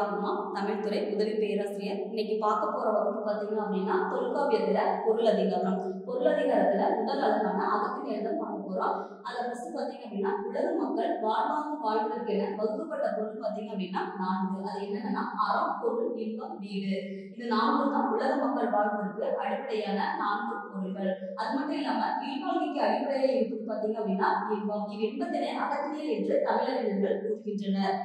உமா தமிழ்துறை உதவி பேராசிரியர் இன்னைக்கு பார்க்க போற வகுப்பு பார்த்தீங்க அப்படின்னா தொல்காப்பியத்துல பொருள் அதிகாரம் பொருள் அதிகாரத்துல முதல் அழகான அகத்தினை தான் பார்க்க போறோம் அதுல ஃபர்ஸ்ட் பார்த்தீங்க அப்படின்னா உலக மக்கள் வாழ்வாங்கு வாழ்வதற்கு என வகுக்கப்பட்ட பொருள் பார்த்தீங்க அப்படின்னா நான்கு அது என்னன்னா அறம் பொருள் இன்பம் வீடு இது நான்கு தான் உலக மக்கள் வாழ்வதற்கு அடிப்படையான நான்கு பொருள்கள் அது மட்டும் இல்லாம இல்வாழ்க்கைக்கு அடிப்படையாக இருப்பது பார்த்தீங்க அப்படின்னா இன்பம் இவ் இன்பத்தினை அகத்தினியல் என்று தமிழறிஞர்கள் கூறுகின்றனர்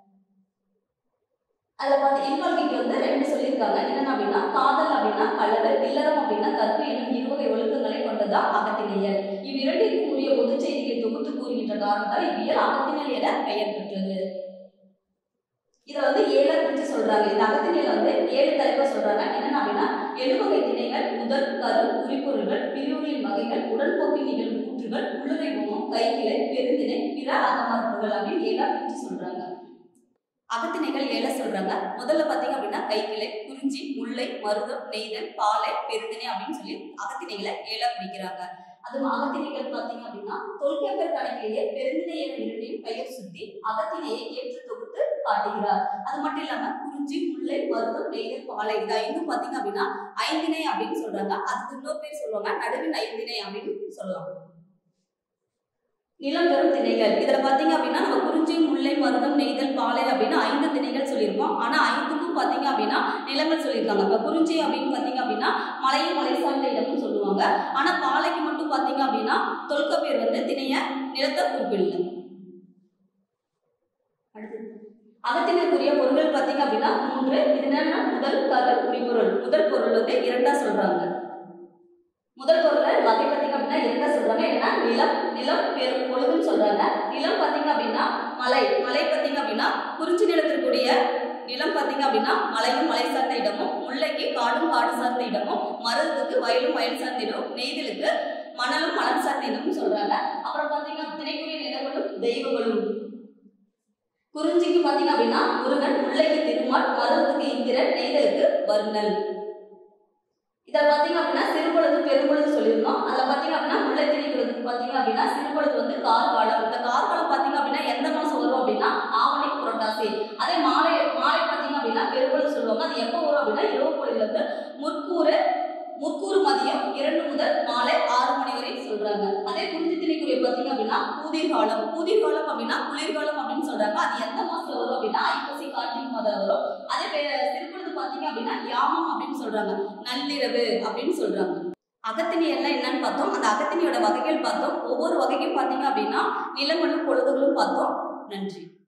அதுல பார்த்து இல்வாழ்க்கைக்கு வந்து ரெண்டு சொல்லியிருக்காங்க என்னென்ன அப்படின்னா காதல் அப்படின்னா கலவு இல்லறம் அப்படின்னா கற்பு என்னும் இருவகை ஒழுக்கங்களை கொண்டதா அகத்தினியல் இவ்விரண்டிற்கும் உரிய பொதுச் செய்திகளை தொகுத்து கூறுகின்ற காரணத்தால் இவ்வியல் அகத்தினல் என பெயர் பெற்றது இதை வந்து ஏழா பிரிச்சு சொல்றாங்க இந்த அகத்தினியல் வந்து ஏழு தலைப்பா சொல்றாங்க என்னென்ன அப்படின்னா எழுவகை திணைகள் முதல் கரு குறிப்பொருள்கள் பிரிவுகளின் வகைகள் உடன்போக்கில் நிகழும் கூற்றுகள் உள்ளுரை பொம்மம் கைக்கிளை பெருந்திணை பிற அகமரப்புகள் அப்படின்னு ஏழா பிரிச்சு சொல்றாங்க அகத்திணைகள் ஏழ சொல்றாங்க முதல்ல பாத்தீங்க அப்படின்னா கைக்கிளை குறிஞ்சி முல்லை மருதம் நெய்தல் பாலை பெருந்திணை அப்படின்னு சொல்லி அகத்திணைகளை ஏழா பிரிக்கிறாங்க அதுவும் அகத்திணைகள் பாத்தீங்க அப்படின்னா தொல்காப்பியர் கணக்கிலேயே பெருந்திணை என இரண்டையும் பெயர் சுத்தி அகத்திணையை ஏற்று தொகுத்து காட்டுகிறார் அது மட்டும் இல்லாம குறிஞ்சி முல்லை மருதம் நெய்தல் பாலை இது ஐந்தும் பாத்தீங்க அப்படின்னா ஐந்திணை அப்படின்னு சொல்றாங்க அதுக்கு இன்னொரு பேர் சொல்லுவாங்க நடுவின் ஐந்திணை அப்படின்னு சொல்லலாம் நிலம் பெறும் திணைகள் இதுல பாத்தீங்க அப்படின்னா நம்ம குறிஞ்சி முல்லை மருதம் நெய்தல் பாலை அப்படின்னு ஐந்து திணைகள் சொல்லியிருக்கோம் ஆனா ஐந்துக்கும் பாத்தீங்க அப்படின்னா நிலங்கள் சொல்லியிருக்காங்க இப்ப குறிஞ்சி அப்படின்னு பாத்தீங்க அப்படின்னா மலையும் மலை சார்ந்த இடம்னு சொல்லுவாங்க ஆனா பாலைக்கு மட்டும் பாத்தீங்க அப்படின்னா தொல்கப்பியர் வந்து திணைய நிலத்தை குறிப்பிடல அகத்தினருக்குரிய பொருட்கள் பாத்தீங்க அப்படின்னா மூன்று இது என்னன்னா முதல் கரு குறிப்பொருள் முதல் பொருள் வந்து இரண்டா சொல்றாங்க முதல் பொருளை வகை பார்த்தீங்க அப்படின்னா இரண்டா சொல்றாங்க என்னன்னா நிலம் நிலம் பெரும் பொழுதுன்னு சொல்றாங்க நிலம் பார்த்தீங்க அப்படின்னா மலை மலை பார்த்தீங்க அப்படின்னா குறிஞ்சி நிலத்திற்குரிய நிலம் பார்த்தீங்க அப்படின்னா மலையும் மலை சார்ந்த இடமும் முல்லைக்கு காடும் காடு சார்ந்த இடமும் மருதுக்கு வயலும் வயல் சார்ந்த இடம் நெய்தலுக்கு மணலும் மணல் சார்ந்த இடமும் சொல்றாங்க அப்புறம் பார்த்தீங்க திணைக்குரிய நிலங்களும் தெய்வங்களும் குறிஞ்சிக்கு பார்த்தீங்க அப்படின்னா முருகன் முல்லைக்கு திருமால் மருதுக்கு இந்திரன் நெய்தலுக்கு வர்ணல் இதை பார்த்தீங்க அப்படின்னா சிறுபொழுது பெரும்பொழுது சொல்லியிருந்தோம் அதில் பார்த்தீங்க அப்படின்னா முல்லைத்திணை பொழுது பார்த்தீங்க அப்படின்னா சிறுபொழுது வந்து கார்காலம் இந்த கார்காலம் பார்த்தீங்க அப்படின்னா எந்த மாதம் வரும் அப்படின்னா ஆவணி புரட்டாசி அதே மாலை மாலை பார்த்தீங்க அப்படின்னா பெரும்பொழுது சொல்லுவாங்க அது எப்போ வரும் அப்படின்னா இரவு பொழுதுல இருந்து முற்கூறு முற்கூறு மதியம் இரண்டு முதல் மாலை ஆறு மணி வரை சொல்றாங்க அதே குறிஞ்சி திணைக்குரிய பார்த்தீங்க அப்படின்னா பூதிர்காலம் பூதிர்காலம் அப்படின்னா குளிர்காலம் அப்படின்னு சொல்றாங்க அது எந்த மாசத்துல வரும் அப்படின்னா ஐப்பசி கார்த்திகை மாதம் வரும் அதே சிறுபொழுது பார்த்தீங்க அப்படின்னா யாமம் அப்படின்னு சொல்றாங்க நள்ளிரவு அப்படின்னு சொல்றாங்க அகத்திணி எல்லாம் என்னன்னு பார்த்தோம் அந்த அகத்தினியோட வகைகள் பார்த்தோம் ஒவ்வொரு வகைக்கும் பார்த்தீங்க அப்படின்னா நிலங்களும் பொழுதுகளும் பார்த்தோம் நன்றி